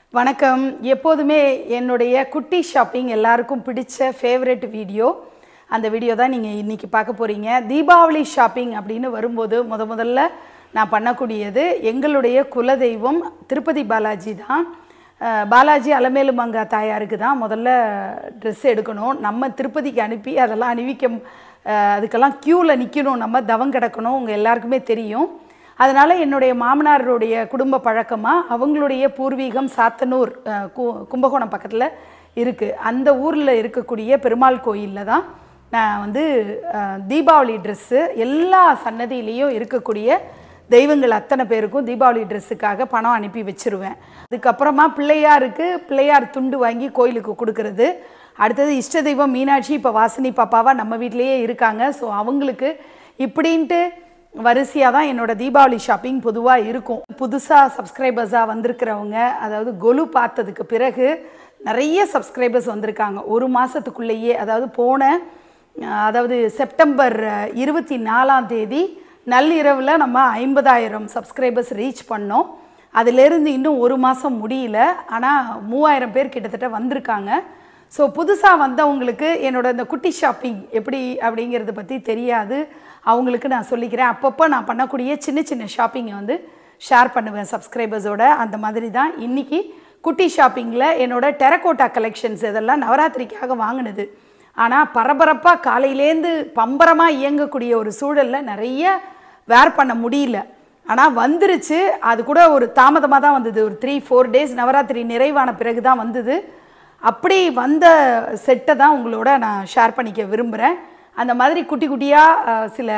வணக்கம் எப்போதுமே என்னுடைய குட்டி ஷாப்பிங் எல்லாருக்கும் பிடிச்ச ஃபேவரட் வீடியோ அந்த வீடியோ தான் நீங்கள் இன்றைக்கி பார்க்க போகிறீங்க தீபாவளி ஷாப்பிங் அப்படின்னு வரும்போது முத முதல்ல நான் பண்ணக்கூடியது எங்களுடைய குலதெய்வம் திருப்பதி பாலாஜி தான் அஹ், பாலாஜி அலமேலு மங்கா தாயாருக்கு தான் முதல்ல ட்ரெஸ் எடுக்கணும் நம்ம திருப்பதிக்கு அனுப்பி அதெல்லாம் அணிவிக்க அஹ், அதுக்கெல்லாம் க்யூவில் நிற்கணும் நம்ம தவம் கிடக்கணும் உங்கள் எல்லாருக்குமே தெரியும் அதனால் என்னுடைய மாமனாருடைய குடும்ப பழக்கமாக அவங்களுடைய பூர்வீகம் சாத்தனூர் அஹ், கு- கும்பகோணம் பக்கத்தில் இருக்குது அந்த ஊரில் இருக்கக்கூடிய பெருமாள் கோயிலில் தான் நான் வந்து அஹ், தீபாவளி ட்ரெஸ்ஸு எல்லா சன்னதியிலையும் இருக்கக்கூடிய தெய்வங்கள் அத்தனை பேருக்கும் தீபாவளி ட்ரெஸ்ஸுக்காக பணம் அனுப்பி வச்சிருவேன் அதுக்கப்புறமா பிள்ளையாருக்கு பிள்ளையார் துண்டு வாங்கி கோயிலுக்கு கொடுக்கறது அடுத்தது இஷ்ட தெய்வம் மீனாட்சி இப்போ வாசினி பாப்பாவா நம்ம வீட்டிலேயே இருக்காங்க ஸோ அவங்களுக்கு இப்படின்ட்டு வரிசையாக தான் என்னோட தீபாவளி ஷாப்பிங் பொதுவாக இருக்கும் புதுசாக சப்ஸ்கிரைபர்ஸாக வந்திருக்கிறவங்க அதாவது கொலு பார்த்ததுக்கு பிறகு நிறைய சப்ஸ்கிரைபர்ஸ் வந்திருக்காங்க ஒரு மாதத்துக்குள்ளேயே அதாவது போன அஹ், அதாவது செப்டம்பர் அஹ், இருபத்தி நாலாம் தேதி நள்ளிரவில் நம்ம ஐம்பதாயிரம் சப்ஸ்கிரைபர்ஸ் ரீச் பண்ணோம் அதிலிருந்து இன்னும் ஒரு மாதம் முடியல ஆனால் மூவாயிரம் பேர் கிட்டத்தட்ட வந்திருக்காங்க ஸோ புதுசாக வந்தவங்களுக்கு என்னோட இந்த குட்டி ஷாப்பிங் எப்படி அப்படிங்கிறத பற்றி தெரியாது அவங்களுக்கு நான் சொல்லிக்கிறேன் அப்பப்போ நான் பண்ணக்கூடிய சின்ன சின்ன ஷாப்பிங்கை வந்து ஷேர் பண்ணுவேன் சப்ஸ்கிரைபர்ஸோட அந்த மாதிரி தான் இன்றைக்கி குட்டி ஷாப்பிங்கில் என்னோட டெரகோட்டா கலெக்ஷன்ஸ் இதெல்லாம் நவராத்திரிக்காக வாங்கினது ஆனால் பரபரப்பாக காலையிலேருந்து பம்பரமாக இயங்கக்கூடிய ஒரு சூழலில் நிறைய வேர் பண்ண முடியல ஆனால் வந்துருச்சு அது கூட ஒரு தாமதமாக தான் வந்தது ஒரு த்ரீ ஃபோர் டேஸ் நவராத்திரி நிறைவான பிறகு தான் வந்தது அப்படி வந்த செட்டை தான் உங்களோட நான் ஷேர் பண்ணிக்க விரும்புகிறேன் அந்த மாதிரி குட்டி குட்டியாக சில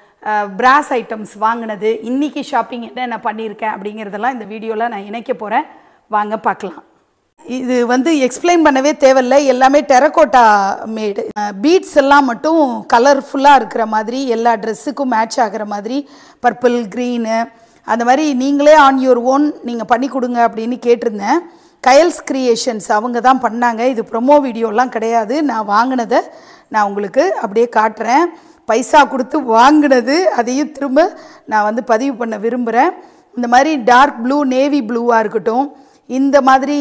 பிராஸ் ஐட்டம்ஸ் வாங்கினது இன்னைக்கு ஷாப்பிங் என்னென்ன பண்ணியிருக்கேன் அப்படிங்கிறதெல்லாம் இந்த வீடியோவில் நான் இணைக்க போகிறேன் வாங்க பார்க்கலாம் இது வந்து எக்ஸ்பிளைன் பண்ணவே தேவையில்லை எல்லாமே டெரகோட்டா மேடு பீட்ஸ் எல்லாம் மட்டும் கலர்ஃபுல்லாக இருக்கிற மாதிரி எல்லா ட்ரெஸ்ஸுக்கும் மேட்ச் ஆகிற மாதிரி பர்பிள் க்ரீனு அந்த மாதிரி நீங்களே ஆன் யுவர் ஓன் நீங்கள் பண்ணி கொடுங்க அப்படின்னு கேட்டிருந்தேன் கயல்ஸ் கிரியேஷன்ஸ் அவங்க தான் பண்ணாங்க இது ப்ரொமோ வீடியோலாம் கிடையாது நான் வாங்கினதை நான் உங்களுக்கு அப்படியே காட்டுறேன் பைசா கொடுத்து வாங்கினது அதையும் திரும்ப நான் வந்து பதிவு பண்ண விரும்புகிறேன் இந்த மாதிரி டார்க் ப்ளூ நேவி ப்ளூவாக இருக்கட்டும் இந்த மாதிரி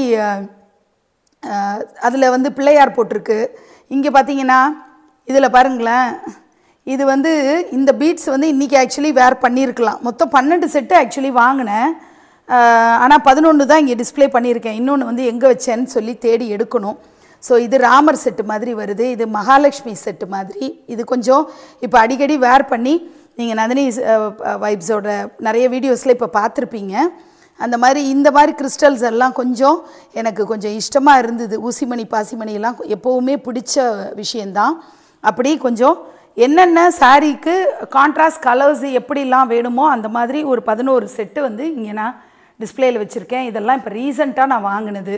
அதில் வந்து பிள்ளையார் போட்டிருக்கு இங்கே பார்த்தீங்கன்னா இதில் பாருங்களேன் இது வந்து இந்த பீட்ஸ் வந்து இன்றைக்கி ஆக்சுவலி வேர் பண்ணியிருக்கலாம் மொத்தம் பன்னெண்டு செட்டு ஆக்சுவலி வாங்கினேன் ஆனால் பதினொன்று தான் இங்கே டிஸ்ப்ளே பண்ணியிருக்கேன் இன்னொன்று வந்து எங்கே வச்சேன்னு சொல்லி தேடி எடுக்கணும் ஸோ இது ராமர் செட்டு மாதிரி வருது இது மகாலட்சுமி செட்டு மாதிரி இது கொஞ்சம் இப்போ அடிக்கடி வேர் பண்ணி நீங்கள் நந்தினி வைப்ஸோட நிறைய வீடியோஸில் இப்போ பார்த்துருப்பீங்க அந்த மாதிரி இந்த மாதிரி கிறிஸ்டல்ஸ் எல்லாம் கொஞ்சம் எனக்கு கொஞ்சம் இஷ்டமாக இருந்தது ஊசிமணி பாசிமணி எல்லாம் எப்போவுமே பிடிச்ச விஷயந்தான் அப்படி கொஞ்சம் என்னென்ன சாரீக்கு கான்ட்ராஸ்ட் கலர்ஸ் எப்படிலாம் வேணுமோ அந்த மாதிரி ஒரு பதினோரு செட்டு வந்து இங்கே நான் டிஸ்ப்ளேயில் வச்சுருக்கேன் இதெல்லாம் இப்போ ரீசண்டாக நான் வாங்கினது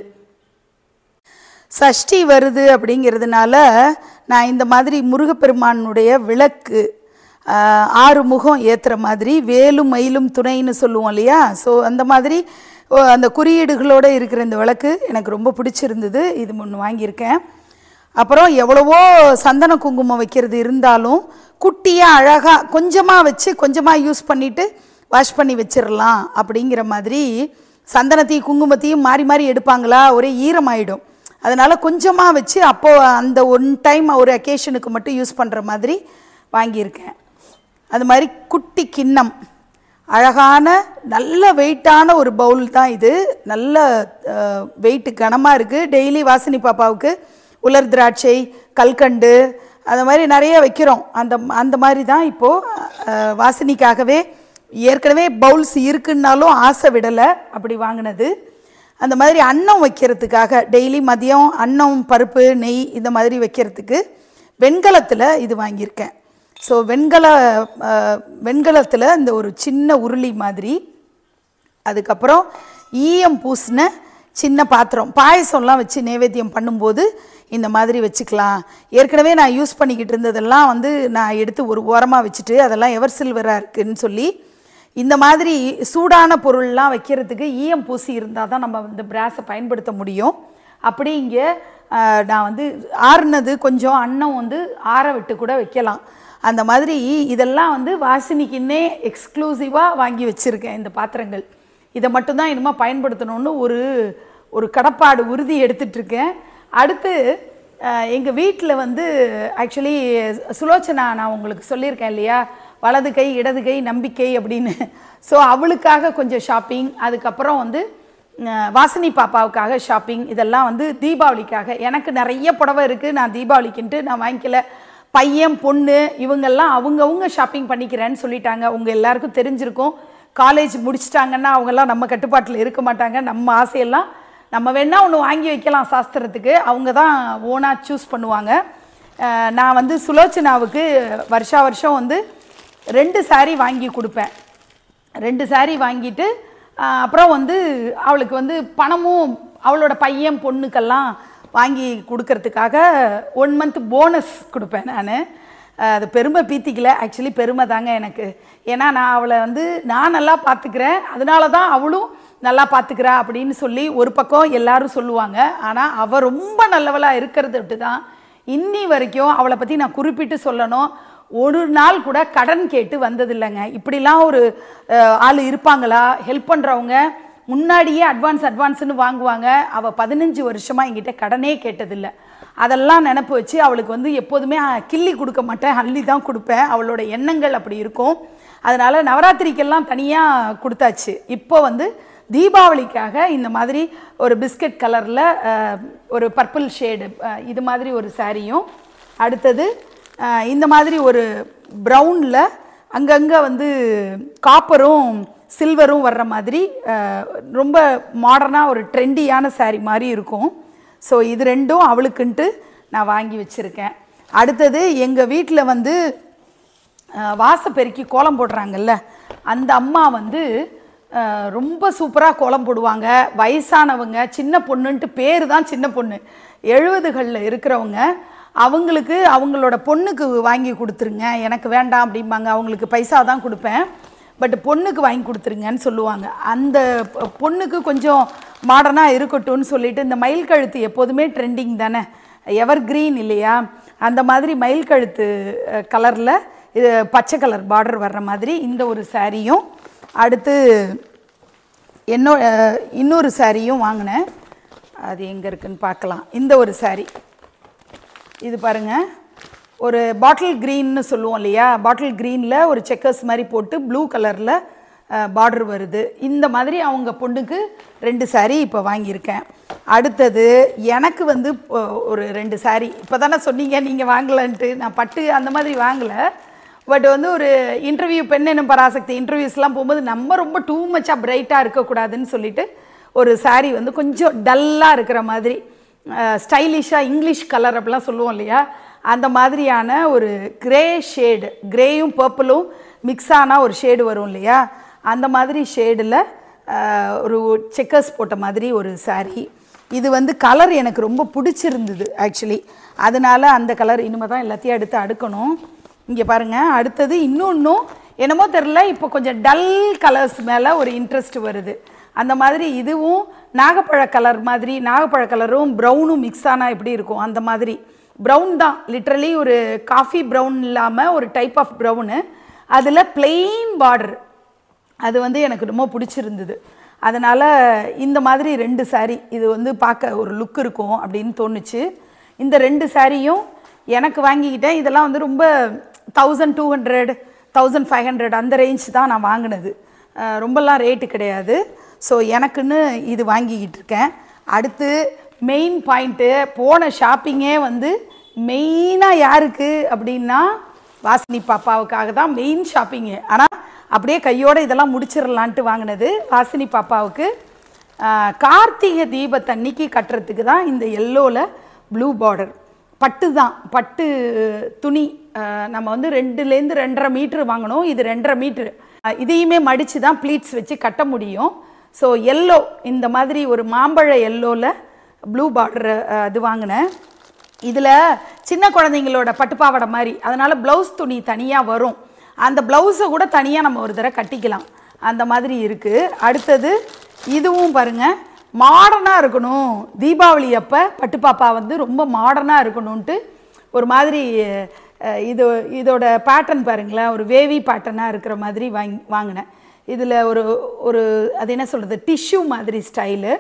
சஷ்டி வருது அப்படிங்கிறதுனால நான் இந்த மாதிரி முருகப்பெருமானுடைய விளக்கு ஆஹ், ஆறு முகம் ஏற்றுற மாதிரி வேலும் மயிலும் துணைன்னு சொல்லுவோம் இல்லையா ஸோ அந்த மாதிரி ஓ, அந்த குறியீடுகளோடு இருக்கிற இந்த விளக்கு எனக்கு ரொம்ப பிடிச்சிருந்தது இது ஒன்று வாங்கியிருக்கேன் அப்புறம் எவ்வளவோ சந்தன குங்குமம் வைக்கிறது இருந்தாலும் குட்டியாக அழகாக கொஞ்சமாக வச்சு கொஞ்சமாக யூஸ் பண்ணிவிட்டு வாஷ் பண்ணி வச்சிடலாம் அப்படிங்கிற மாதிரி சந்தனத்தையும் குங்குமத்தையும் மாறி மாறி எடுப்பாங்களா ஒரே ஈரமாயிடும் அதனால் கொஞ்சமாக வச்சு அப்போது அந்த ஒன் டைம் ஒரு அக்கேஷனுக்கு மட்டும் யூஸ் பண்ணுற மாதிரி வாங்கியிருக்கேன் அது மாதிரி குட்டி கிண்ணம் அழகான நல்ல வெயிட்டான ஒரு பவுல் தான் இது நல்ல வெயிட்டு கனமாக இருக்குது டெய்லி வாசினி பாப்பாவுக்கு உலர் திராட்சை கல்கண்டு அந்த மாதிரி நிறைய வைக்கிறோம் அந்த அந்த மாதிரி தான் இப்போது வாசினிக்காகவே ஏற்கனவே பவுல்ஸ் இருக்குன்னாலும் ஆசை விடலை அப்படி வாங்கினது அந்த மாதிரி அன்னம் வைக்கிறதுக்காக டெய்லி மதியம் அன்னம் பருப்பு நெய் இந்த மாதிரி வைக்கிறதுக்கு வெண்கலத்தில் இது வாங்கியிருக்கேன் ஸோ வெண்கல வெண்கலத்தில் இந்த ஒரு சின்ன உருளி மாதிரி அதுக்கப்புறம் ஈயம் பூசின சின்ன பாத்திரம் பாயசம்லாம் வச்சு நைவேத்தியம் பண்ணும்போது இந்த மாதிரி வச்சுக்கலாம் ஏற்கனவே நான் யூஸ் பண்ணிக்கிட்டு இருந்ததெல்லாம் வந்து நான் எடுத்து ஒரு ஓரமாக வச்சுட்டு அதெல்லாம் எவர் சில்வராக இருக்குன்னு சொல்லி இந்த மாதிரி சூடான பொருள்லாம் வைக்கிறதுக்கு ஈயம் பூசி இருந்தால் தான் நம்ம இந்த பிராஸை பயன்படுத்த முடியும் அப்படி இங்கே ஆஹ், நான் வந்து ஆறுனது கொஞ்சம் அன்னம் வந்து ஆற விட்டு கூட வைக்கலாம் அந்த மாதிரி இதெல்லாம் வந்து வாசினிக்குன்னே எக்ஸ்க்ளூசிவாக வாங்கி வச்சுருக்கேன் இந்த பாத்திரங்கள் இதை மட்டும்தான் இனிமேல் பயன்படுத்தணும்னு ஒரு ஒரு கடப்பாடு உறுதி எடுத்துட்டு இருக்கேன் அடுத்து எங்கள் வீட்டில் வந்து ஆக்சுவலி சுலோச்சனா நான் உங்களுக்கு சொல்லியிருக்கேன் இல்லையா வலது கை இடது கை நம்பிக்கை அப்படின்னு ஸோ அவளுக்காக கொஞ்சம் ஷாப்பிங் அதுக்கப்புறம் வந்து அஹ், வாசினி பாப்பாவுக்காக ஷாப்பிங் இதெல்லாம் வந்து தீபாவளிக்காக எனக்கு நிறைய புடவை இருக்குது நான் தீபாவளிக்குன்ட்டு நான் வாங்கிக்கல பையன் பொண்ணு இவங்கெல்லாம் அவங்கவுங்க ஷாப்பிங் பண்ணிக்கிறேன்னு சொல்லிட்டாங்க உங்கள் எல்லாருக்கும் தெரிஞ்சிருக்கும் காலேஜ் முடிச்சிட்டாங்கன்னா அவங்கெல்லாம் நம்ம கட்டுப்பாட்டில் இருக்க மாட்டாங்க நம்ம ஆசையெல்லாம் நம்ம வேணா ஒன்று வாங்கி வைக்கலாம் சாஸ்திரத்துக்கு அவங்க தான் ஓனாக சூஸ் பண்ணுவாங்க அஹ் நான் வந்து சுலோச்சனாவுக்கு வருஷா வருஷம் வந்து ரெண்டு saree வாங்கி கொடுப்பேன் ரெண்டு saree வாங்கிட்டு அஹ் அப்புறம் வந்து அவளுக்கு வந்து பணமும் அவளோட பையன் பொண்ணுக்கெல்லாம் வாங்கி கொடுக்கறதுக்காக ஒன் மந்த் போனஸ் கொடுப்பேன் நான் அது பெருமை பீத்திக்கல ஆக்சுவலி பெருமை தாங்க எனக்கு ஏன்னா நான் அவளை வந்து நான் நல்லா பார்த்துக்கிறேன் அதனால தான் அவளும் நல்லா பார்த்துக்கிறா அப்படின்னு சொல்லி ஒரு பக்கம் எல்லாரும் சொல்லுவாங்க ஆனால் அவள் ரொம்ப நல்லவளாக இருக்கிறத விட்டு தான் இன்னி வரைக்கும் அவளை பற்றி நான் குறிப்பிட்டு சொல்லணும் ஒரு நாள் கூட கடன் கேட்டு வந்ததில்லைங்க இப்படிலாம் ஒரு அஹ், ஆள் இருப்பாங்களா ஹெல்ப் பண்ணுறவங்க முன்னாடியே அட்வான்ஸ் அட்வான்ஸ்னு வாங்குவாங்க அவள் பதினஞ்சு வருஷமாக என்கிட்ட கடனே கேட்டதில்லை அதெல்லாம் நினப்பு வச்சு அவளுக்கு வந்து எப்போதுமே அஹ், கிள்ளி கொடுக்க மாட்டேன் அள்ளி தான் கொடுப்பேன் அவளோட எண்ணங்கள் அப்படி இருக்கும் அதனால் நவராத்திரிக்கெல்லாம் தனியாக கொடுத்தாச்சு இப்போ வந்து தீபாவளிக்காக இந்த மாதிரி ஒரு பிஸ்கட் கலரில் ஒரு பர்பிள் ஷேடு இது மாதிரி ஒரு சாரியும் அடுத்தது அஹ், இந்த மாதிரி ஒரு ப்ரௌனில் அங்கங்கே வந்து காப்பரும் சில்வரும் வர்ற மாதிரி அஹ், ரொம்ப மாடர்னாக ஒரு ட்ரெண்டியான saree மாதிரி இருக்கும் ஸோ இது ரெண்டும் அவளுக்குன்ட்டு நான் வாங்கி வச்சுருக்கேன் அடுத்தது எங்கள் வீட்டில் வந்து அஹ், வாசப்பெருக்கி கோலம் போடுறாங்கல்ல அந்த அம்மா வந்து அஹ், ரொம்ப சூப்பராக கோலம் போடுவாங்க வயசானவங்க சின்ன பொண்ணுன்ட்டு பேர் தான் சின்ன பொண்ணு எழுபதுகளில் இருக்கிறவங்க அவங்களுக்கு அவங்களோட பொண்ணுக்கு வாங்கி கொடுத்துருங்க எனக்கு வேண்டாம் அப்படிம்பாங்க அவங்களுக்கு பைசா தான் கொடுப்பேன் பட் பொண்ணுக்கு வாங்கி கொடுத்துருங்கன்னு சொல்லுவாங்க அந்த பொ- பொண்ணுக்கு கொஞ்சம் மாடர்னாக இருக்கட்டும்னு சொல்லிட்டு இந்த மயில் கழுத்து எப்போதுமே ட்ரெண்டிங் தானே எவர் கிரீன் இல்லையா அந்த மாதிரி மயில் கழுத்து கலரில் இது பச்சை கலர் பார்டர் வர்ற மாதிரி இந்த ஒரு சாரியும் அடுத்து என்னோ அஹ், இன்னொரு சாரியும் வாங்கினேன் அது எங்கே இருக்குன்னு பார்க்கலாம் இந்த ஒரு saree இது பாருங்க ஒரு பாட்டில் க்ரீன்னு சொல்லுவோம் இல்லையா பாட்டில் க்ரீனில் ஒரு செக்கர்ஸ் மாதிரி போட்டு ப்ளூ கலரில் பார்டர் வருது இந்த மாதிரி அவங்க பொண்ணுக்கு ரெண்டு saree இப்போ வாங்கியிருக்கேன் அடுத்தது எனக்கு வந்து இப்போ ஒரு ரெண்டு saree இப்போ தானே சொன்னீங்க நீங்கள் வாங்கலன்ட்டு நான் பட்டு அந்த மாதிரி வாங்கலை பட் வந்து ஒரு இன்டர்வியூ பெண் எனும் பராசக்தி இன்டர்வியூஸ்லாம் போகும்போது நம்ம ரொம்ப டூ மச்சாக பிரைட்டாக இருக்கக்கூடாதுன்னு சொல்லிட்டு ஒரு saree வந்து கொஞ்சம் டல்லாக இருக்கிற மாதிரி ஸ்டைலிஷாக இங்கிலீஷ் கலர் அப்படிலாம் சொல்லுவோம் இல்லையா அந்த மாதிரியான ஒரு கிரே ஷேடு கிரேயும் பர்பிளும் மிக்ஸ் ஆன ஒரு ஷேடு வரும் இல்லையா அந்த மாதிரி ஷேடில் ஒரு செக்கர்ஸ் போட்ட மாதிரி ஒரு saree இது வந்து கலர் எனக்கு ரொம்ப பிடிச்சிருந்தது ஆக்சுவலி அதனால அந்த கலர் இனிமே தான் எல்லாத்தையும் எடுத்து அடுக்கணும் இங்கே பாருங்கள் அடுத்தது இன்னொன்றும் என்னமோ தெரில இப்போ கொஞ்சம் டல் கலர்ஸ் மேலே ஒரு இன்ட்ரெஸ்ட் வருது அந்த மாதிரி இதுவும் நாகப்பழ கலர் மாதிரி நாகப்பழ கலரும் ப்ரௌனும் மிக்ஸ் ஆனால் எப்படி இருக்கும் அந்த மாதிரி ப்ரௌன் தான் லிட்ரலி ஒரு காஃபி ப்ரௌன் இல்லாமல் ஒரு டைப் ஆஃப் ப்ரௌனு அதில் plain பார்டர் அது வந்து எனக்கு ரொம்ப பிடிச்சிருந்தது அதனால் இந்த மாதிரி ரெண்டு saree இது வந்து பார்க்க ஒரு லுக் இருக்கும் அப்படின்னு தோணுச்சு இந்த ரெண்டு சாரியும் எனக்கு வாங்கிக்கிட்டேன் இதெல்லாம் வந்து ரொம்ப thousand two hundred thousand five hundred அந்த ரேஞ்ச் தான் நான் வாங்கினது அஹ் ரொம்பலாம் ரேட்டு கிடையாது ஸோ எனக்குன்னு இது வாங்கிக்கிட்டு இருக்கேன் அடுத்து மெயின் பாயிண்ட்டு போன ஷாப்பிங்கே வந்து மெயினாக யாருக்கு அப்படின்னா வாசினி பாப்பாவுக்காக தான் மெயின் ஷாப்பிங்கு ஆனால் அப்படியே கையோட இதெல்லாம் முடிச்சிடலான்ட்டு வாங்கினது வாசினி பாப்பாவுக்கு ஆஹ், கார்த்திகை தீபத்தன்னைக்கு கட்டுறதுக்கு தான் இந்த எல்லோவில் ப்ளூ பார்டர் பட்டு தான் பட்டு துணி ஆஹ், நம்ம வந்து ரெண்டுலேருந்து ரெண்டரை மீட்ரு வாங்கணும் இது ரெண்டரை மீட்ரு ஆஹ், இதையுமே மடித்து தான் ப்ளீட்ஸ் வச்சு கட்ட முடியும் ஸோ எல்லோ இந்த மாதிரி ஒரு மாம்பழ எல்லோவில் ப்ளூ பார்டர் இது வாங்கினேன் இதில் சின்ன குழந்தைங்களோட பட்டுப்பாவாடை மாதிரி அதனால் ப்ளவுஸ் துணி தனியாக வரும் அந்த ப்ளவுஸை கூட தனியாக நம்ம ஒரு தடவை கட்டிக்கலாம் அந்த மாதிரி இருக்குது அடுத்தது இதுவும் பாருங்கள் மாடர்னாக இருக்கணும் தீபாவளி அப்போ பட்டுப்பாப்பா வந்து ரொம்ப மாடர்னாக இருக்கணும்ன்ட்டு ஒரு மாதிரி அஹ், இது இதோட பேட்டர்ன் பாருங்களேன் ஒரு வேவி பேட்டர்னாக இருக்கிற மாதிரி வாங்கி வாங்கினேன் இதில் ஒரு ஒரு அது என்ன சொல்கிறது டிஷ்யூ மாதிரி ஸ்டைலு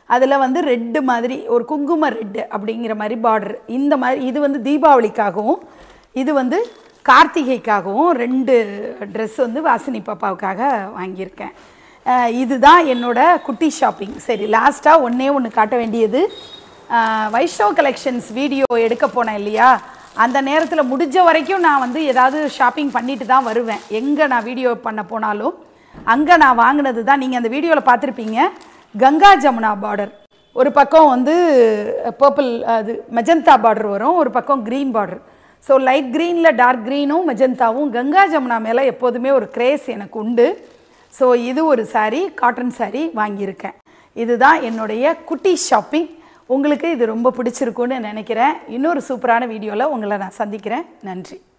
அதில் வந்து ரெட்டு மாதிரி ஒரு குங்கும ரெட்டு அப்படிங்கிற மாதிரி பார்டர் இந்த மாதிரி இது வந்து தீபாவளிக்காகவும் இது வந்து கார்த்திகைக்காகவும் ரெண்டு ட்ரெஸ் வந்து வாசினி பாப்பாவுக்காக வாங்கியிருக்கேன் அஹ் இதுதான் என்னோட குட்டி ஷாப்பிங் சரி லாஸ்ட்டாக ஒன்றே ஒன்று காட்ட வேண்டியது அஹ் வைஷ்ணவ் கலெக்ஷன்ஸ் வீடியோ எடுக்க போனேன் இல்லையா அந்த நேரத்தில் முடிஞ்ச வரைக்கும் நான் வந்து ஏதாவது ஷாப்பிங் பண்ணிட்டு தான் வருவேன் எங்கே நான் வீடியோ பண்ண போனாலும் அங்கே நான் வாங்கினது தான் நீங்கள் அந்த வீடியோவில் பார்த்துருப்பீங்க கங்கா ஜமுனா பார்டர் ஒரு பக்கம் வந்து பர்பிள் அது மெஜந்தா பார்டர் வரும் ஒரு பக்கம் க்ரீன் பார்டர் ஸோ லைட் க்ரீனில் டார்க் க்ரீனும் மெஜந்தாவும் கங்கா ஜமுனா மேலே எப்போதுமே ஒரு கிரேஸ் எனக்கு உண்டு ஸோ இது ஒரு saree காட்டன் saree வாங்கியிருக்கேன் இதுதான் என்னுடைய குட்டி ஷாப்பிங் உங்களுக்கு இது ரொம்ப பிடிச்சிருக்குன்னு நினைக்கிறேன் இன்னொரு சூப்பரான வீடியோவில் உங்களை நான் சந்திக்கிறேன் நன்றி